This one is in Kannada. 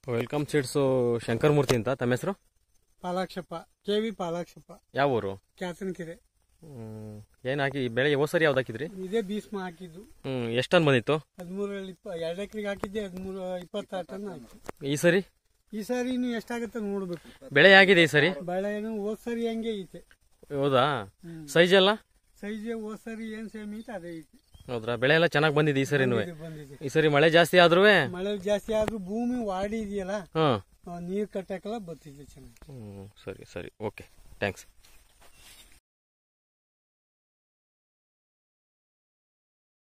ವೆಲ್ಕಮ್ ಸೀಡ್ಸು ಶಂಕರ್ ಮೂರ್ತಿ ಅಂತ ತಮ್ಮ ಹೆಸರು ಪಾಲಾಕ್ಷಪ್ಪ ಕೆ ವಿ ಪಾಲಾಕ್ಷಪ್ಪ ಯಾವ ಊರು ಕ್ಯಾತನಕೆರೆ ಹ್ಮ್, ಏನ್ ಹಾಕಿ ಈ ಬೆಳೆ ಹೋದ ಸರಿ ಯಾವ್ದು ಹಾಕಿದ್ರಿ ಇದೇ ಭೀಷ್ಮ ಹಾಕಿದ್ದು ಹ್ಮ್ ಎಷ್ಟು ಟನ್ ಬಂದಿತ್ತು ಹದಿಮೂರಲ್ಲಿ ಇಪ್ಪ ಎರಡು ಎಕರೆಗೆ ಹಾಕಿದ್ದೆ ಹದಿಮೂರು ಇಪ್ಪತ್ತಾರು ಟನ್ ಆಯ್ತು ಈ ಸರಿ ಈ ಸಾರಿ ಇನ್ನು ಎಷ್ಟಾಗುತ್ತೆ ನೋಡ್ಬೇಕು ಬೆಳೆ ಆಗಿದೆ ಈ ಸರಿ ಬೆಳೆನು ಹೋದ್ ಸರಿ ಹಂಗೆ ಐತೆ ಹೌದಾ ಹ್ಮ್. ಸೈಜ್ ಎಲ್ಲ ಸೈಜ್ ಹೋದ್ ಸರಿ ಏನ್ ಸೇಮ್ ಐತೆ ಅದೇ ಐತೆ ಹೌದ್ರಾ ಬೆಳೆ ಎಲ್ಲ ಚೆನ್ನಾಗಿ ಬಂದಿದೆ ಈ ಸರಿನೂ ಇದು ಬಂದಿದೆ ಈ ಸರಿ ಮಳೆ ಜಾಸ್ತಿ ಆದ್ರೂ ಮಳೆ ಜಾಸ್ತಿ ಆದ್ರೂ ಭೂಮಿ ವಾಡಿ ಇದೆಯಲ್ಲ ಹ್ಮ್ ನೀರ್ ಕಟ್ಟಕ್ಕೆಲ್ಲ ಬರ್ತಿದೆ ಚೆನ್ನಾಗಿ ಹ್ಮ್ ಸರಿ ಸರಿ ಓಕೆ ಥ್ಯಾಂಕ್ಸ್